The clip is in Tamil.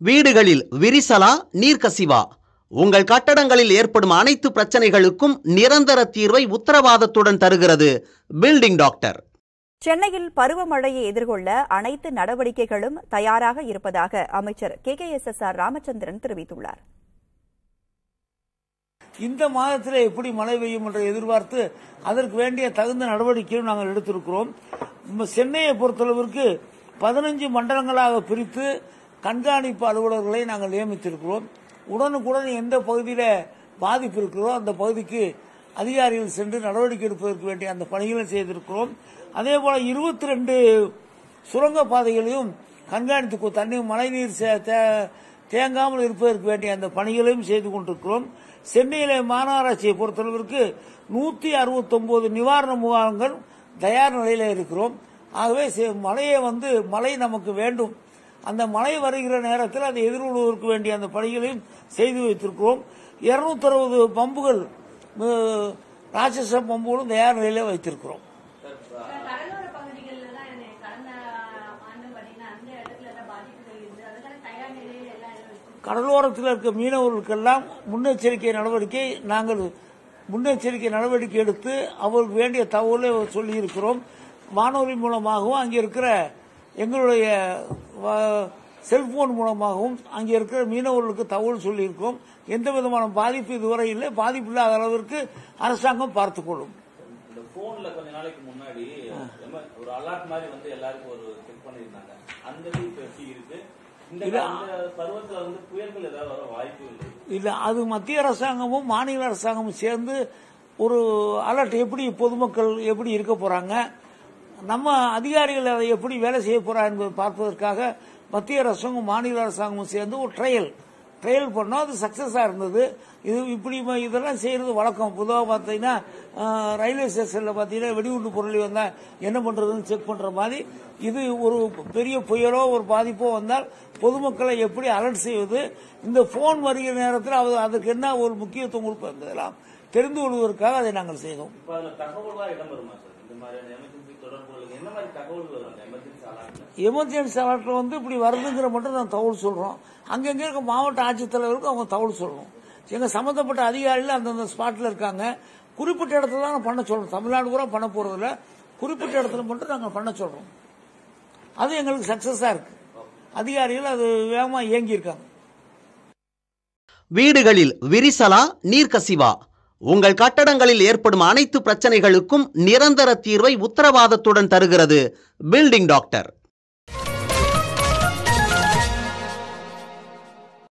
வீடுகளில் விரிசலா நீர்க்கசிவா உங்கள் கட்டடங்களில் ஏற்படும் அனைத்து பிரச்சனைகளுக்கும் நிரந்தர தீர்வை உத்தரவாதத்துடன் தருகிறது பில்டிங் டாக்டர் சென்னையில் பருவமழையை எதிர்கொள்ள அனைத்து நடவடிக்கைகளும் தயாராக இருப்பதாக அமைச்சர் K K S S R Ramachandran தெரிவித்துள்ளார் இந்த மாதத்தில் எப்படி மழை பெய்யும் என்று எதிர்பார்த்து அதற்கு வேண்டிய தகுந்த நடவடிக்கையும் நாங்கள் எடுத்திருக்கிறோம் நம்ம சென்னையை பொறுத்தளவிற்கு பதினஞ்சு மண்டலங்களாக பிரித்து கண்காணிப்பு அலுவலர்களை நாங்கள் நியமித்திருக்கிறோம் உடனுக்குடன் எந்த பகுதியில் பாதிப்பு இருக்கிறதோ அந்த பகுதிக்கு அதிகாரிகள் சென்று நடவடிக்கை எடுப்பதற்கு வேண்டிய அந்த பணிகளை செய்திருக்கிறோம் அதே போல இருபத்தி ரெண்டு சுரங்க பாதைகளையும் கண்காணித்து தண்ணி மழைநீர் சே- தே- தேங்காமல் இருப்பதற்கு வேண்டிய அந்த பணிகளையும் செய்து கொண்டிருக்கிறோம் சென்னையிலே மாநகராட்சியை பொறுத்தளவிற்கு நூத்தி அறுபத்தொன்பது நிவாரண முகாம்கள் தயார் நிலையில இருக்கிறோம் ஆகவே செ- மழையை வந்து மழை நமக்கு வேண்டும் அந்த மழை வருகிற நேரத்தில் அதை எதிர்கொள்வதற்கு வேண்டிய அந்த பணிகளையும் செய்து வைத்திருக்கிறோம் இருநூத்தி அறுபது பம்புகள் அஹ், ராட்சச பம்புகளும் தயார் நிலையில வைத்திருக்கிறோம் கடலோர பகுதிகளில் தான் என்ன கடந்த ஆண்டு பார்த்தீங்கன்னா அந்த இடத்துல தான் பாதிப்புகள் இருந்தது அதுக்கான தயார் நிலையில் எல்லாம் இருக்கு கடலோரத்தில் இருக்க மீனவர்களுக்கெல்லாம் முன்னெச்சரிக்கை நடவடிக்கை நாங்கள் முன்னெச்சரிக்கை நடவடிக்கை எடுத்து அவருக்கு வேண்டிய தகவலை சொல்லி இருக்கிறோம் வானொலி மூலமாகவும் அங்கே இருக்கிற எங்களுடைய வ- செல்போன் மூலமாகவும் அங்கே இருக்கிற மீனவர்களுக்கு தகவல் சொல்லியிருக்கோம் எந்த விதமான பாதிப்பு இதுவரை இல்லை பாதிப்பு இல்லாத அளவிற்கு அரசாங்கம் பார்த்துக் கொள்ளும் இந்த போன்ல கொஞ்ச நாளைக்கு முன்னாடி எம- ஒரு அலர்ட் மாதிரி வந்து எல்லாருக்கும் ஒரு செக் பண்ணிருந்தாங்க அந்த இது இப்ப எப்படி இருக்கு இந்த அந்த பருவத்துல வந்து புயல்கள் ஏதாவது வர வாய்ப்பு இல்லை இல்ல அது மத்திய அரசாங்கமும் மாநில அரசாங்கமும் சேர்ந்து ஒரு அலர்ட் எப்படி பொதுமக்கள் எப்படி இருக்க போறாங்க நம்ம அதிகாரிகள் அதை எப்படி வேலை செய்ய போறா என்பதை பார்ப்பதற்காக மத்திய அரசாங்கம் மாநில அரசாங்கமும் சேர்ந்து ஒரு ட்ரையல் ட்ரையல் பண்ணோம் அது சக்சஸா இருந்தது இது இப்படி ம- இதெல்லாம் செய்யறது வழக்கம் பொதுவாக பார்த்தீங்கன்னா அஹ், ரயில்வே ஸ்டேஷன்ல பார்த்தீங்கன்னா வெடிகுண்டு பொருள் வந்தா என்ன பண்றதுன்னு செக் பண்ற மாதிரி இது ஒரு பெரிய புயலோ ஒரு பாதிப்போ வந்தால் பொதுமக்களை எப்படி அலர்ட் செய்வது இந்த போன் வருகிற நேரத்தில் அது அதுக்கு என்ன ஒரு முக்கியத்துவம் கொடுப்பதெல்லாம் தெரிந்து கொள்வதற்காக அதை நாங்கள் செய்தோம் இப்ப அதுல தகவல்களா இடம் வருமா சார் இந்த மாதிரியான எமர்ஜென்சி தொடர்புகளுக்கு என்ன மாதிரி தகவல்கள் வரும் அந்த எமர்ஜென்சி அலர்ட்ல எமர்ஜென்சி அலர்ட்ல வந்து இப்படி வருதுங்கிற மட்டும் நான் தகவல் சொல்றோம் அங்கங்க இருக்க மாவட்ட ஆட்சித்தலைவருக்கு அவங்க தகவல் சொல்லணும் எங்க சம்பந்தப்பட்ட அதிகாரிகள் அந்தந்த ஸ்பாட்ல இருக்காங்க குறிப்பிட்ட இடத்துல தான் நான் பண்ண சொல்றோம் தமிழ்நாடு பூரா பண்ண போறதில்ல குறிப்பிட்ட இடத்துல மட்டும் நாங்கள் பண்ண சொல்றோம் அது எங்களுக்கு சக்சஸா இருக்கு அதிகாரிகள் அது வேகமா இயங்கி இருக்காங்க வீடுகளில் விரிசலா நீர்க்கசிவா உங்கள் கட்டடங்களில் ஏற்படும் அனைத்து பிரச்சனைகளுக்கும் நிரந்தர தீர்வை உத்தரவாதத்துடன் தருகிறது பில்டிங் டாக்டர்